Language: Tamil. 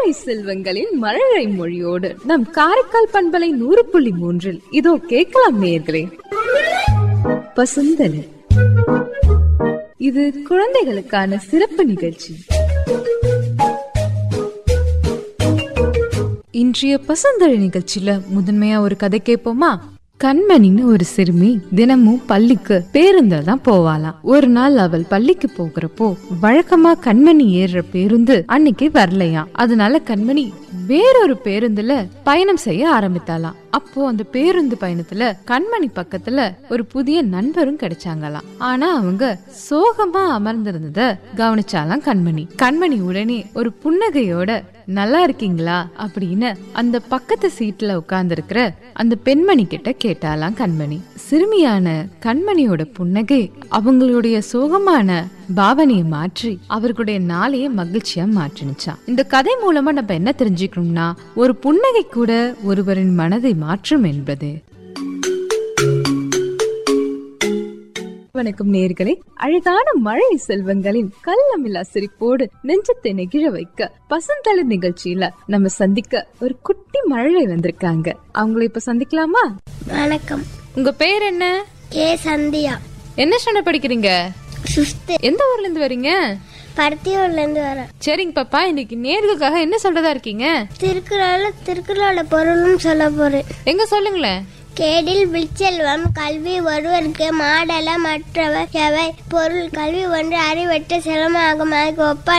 செல்வங்களின் மழலை மொழியோடு நம் காரைக்கால் பண்பலை நூறு புள்ளி மூன்றில் இதோ கேட்கலாம் நேயர்களே பசுந்தலி இது குழந்தைகளுக்கான சிறப்பு நிகழ்ச்சி இன்றைய பசுந்தழி நிகழ்ச்சியில முதன்மையா ஒரு கதை கேட்போமா கண்மணின்னு ஒரு சிறுமி தினமும் பள்ளிக்கு பேருந்துல தான் போவாளாம் ஒரு நாள் அவள் பள்ளிக்கு போகிறப்போ வழக்கமா கண்மணி ஏறுற பேருந்து அன்னைக்கு வரலையாம் அதனால கண்மணி வேறொரு பேருந்துல பயணம் செய்ய ஆரம்பித்தாளாம் அப்போ அந்த பேருந்து பயணத்துல கண்மணி பக்கத்துல ஒரு புதிய நண்பரும் கிடைச்சாங்களாம் ஆனா அவங்க சோகமா அமர்ந்திருந்தத கவனிச்சாலாம் கண்மணி கண்மணி உடனே ஒரு புன்னகையோட நல்லா இருக்கீங்களா அப்படின்னு அந்த பக்கத்து சீட்ல உட்கார்ந்து இருக்கிற அந்த பெண்மணி கிட்ட கேட்டாலாம் கண்மணி சிறுமியான கண்மணியோட புன்னகை அவங்களுடைய சோகமான பாவனையை மாற்றி அவர்களுடைய நாளையே மகிழ்ச்சியா மாற்றினுச்சான் இந்த கதை மூலமா நம்ம என்ன தெரிஞ்சுக்கணும்னா ஒரு புன்னகை கூட ஒருவரின் மனதை மாற்றும் என்பது வணக்கம் நேர்களே அழகான மழை செல்வங்களின் கள்ளமில்லா சிரிப்போடு நெஞ்சத்தை நெகிழ வைக்க பசந்தளி நிகழ்ச்சியில நம்ம சந்திக்க ஒரு குட்டி மழலை வந்திருக்காங்க அவங்கள இப்ப சந்திக்கலாமா வணக்கம் உங்க பேர் என்ன கே சந்தியா என்ன ஸ்டாண்டர்ட் படிக்கிறீங்க சுஸ்து எந்த ஊர்ல இருந்து வரீங்க பருத்தியூர்ல இருந்து வரேன் சரிங்க பாப்பா இன்னைக்கு நேர்களுக்காக என்ன சொல்றதா இருக்கீங்க திருக்குறள் திருக்குறளோட பொருளும் சொல்ல போறேன் எங்க சொல்லுங்களேன் கேடில் விழ்ச்செல்வம் கல்வி ஒருவருக்கு மாடல மற்றவர் எவை பொருள் கல்வி ஒன்று அறிவற்ற செல்வமாகும் அதற்கு ஒப்ப